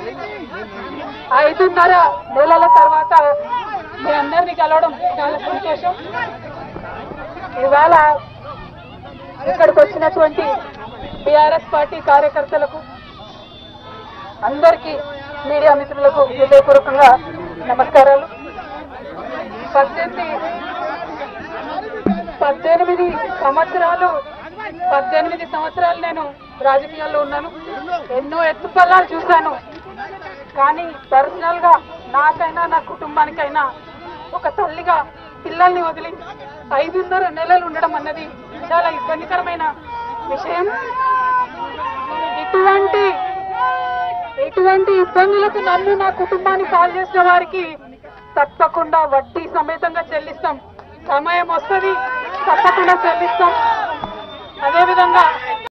ఐదున్నర నెలల తర్వాత మీ అందరినీ కలవడం చాలా సంతోషం ఇవాళ ఇక్కడికి వచ్చినటువంటి బీఆర్ఎస్ పార్టీ కార్యకర్తలకు అందరికీ మీడియా మిత్రులకు హృదయపూర్వకంగా నమస్కారాలు పద్దెనిమిది పద్దెనిమిది సంవత్సరాలు పద్దెనిమిది సంవత్సరాలు నేను రాజకీయాల్లో ఉన్నాను ఎన్నో ఎత్తుపల్లాలు చూశాను కానీ పర్సనల్ గా నాకైనా నా కుటుంబానికైనా ఒక తల్లిగా పిల్లల్ని వదిలి ఐదున్నర నెలలు ఉండడం అన్నది చాలా ఇబ్బందికరమైన విషయం ఇటువంటి ఎటువంటి ఇబ్బందులకు నన్ను నా కుటుంబాన్ని పాలు చేసిన వారికి తప్పకుండా వడ్డీ సమేతంగా చెల్లిస్తాం సమయం వస్తుంది తప్పకుండా చెల్లిస్తాం